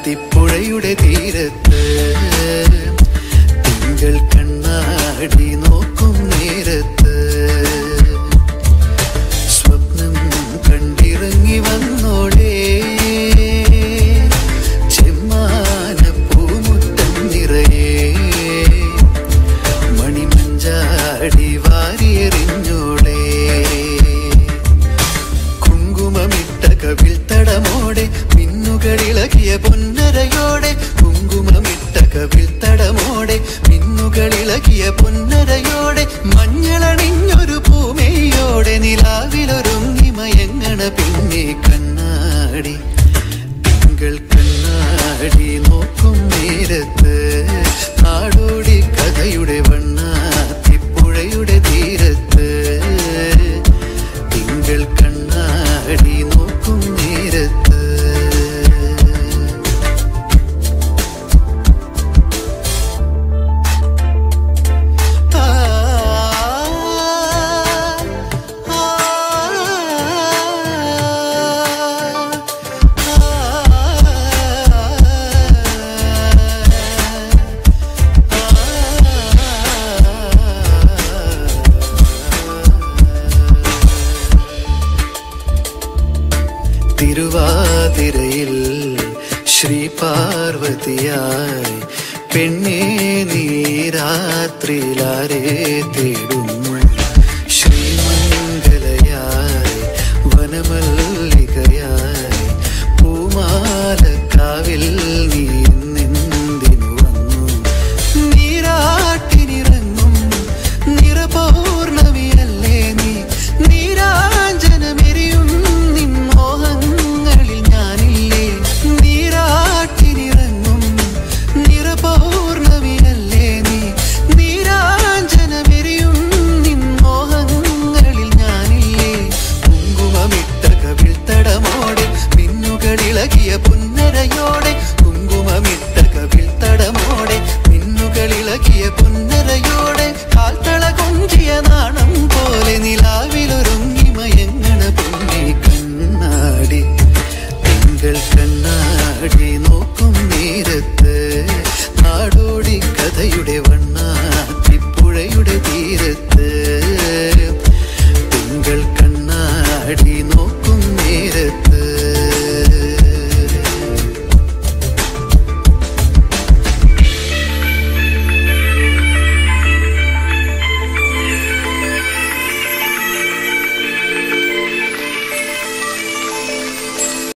വണ്ണാത്തിപ്പുഴയുടെ തീരത്ത് തിങ്കൾ കണ്ണാടി നോക്കും നേരത്ത് സ്വപ്നം കണ്ടിറങ്ങി വന്നോളേ ചെമ്മാന പൂമുട്ടം നിറയെ മണിമഞ്ചാടി വാരിയെറിഞ്ഞോളേ കുങ്കുമമിട്ട കവിൽ തടമോടെ മിന്നുകളിളകിയ പൊന്നരയോടെ കുങ്കുമമിട്ട കവിൽ തടമോടെ മിന്നുകളിളകിയ പൊന്നരയോടെ മഞ്ഞളണിഞ്ഞൊരു പൂമയോടെ നിലാവിലൊരുങ്ങി മയങ്ങണ പിന്നെ കണ്ണാടി തിങ്കൾ കണ്ണാടി നോക്കും നേരത്ത് നാടോടി കഥയുടെ വണ്ണാത്തിപ്പുഴയുടെ തീരത്ത് തിങ്കൾ കണ്ണാടി നോക്കും നേരത്ത് ആ, ആ, തിരുവാതിരയിൽ ശ്രീ പാർവതിയായി പെണ്ണേ നീ രാത്രിയിലാരെ തേടുന്നു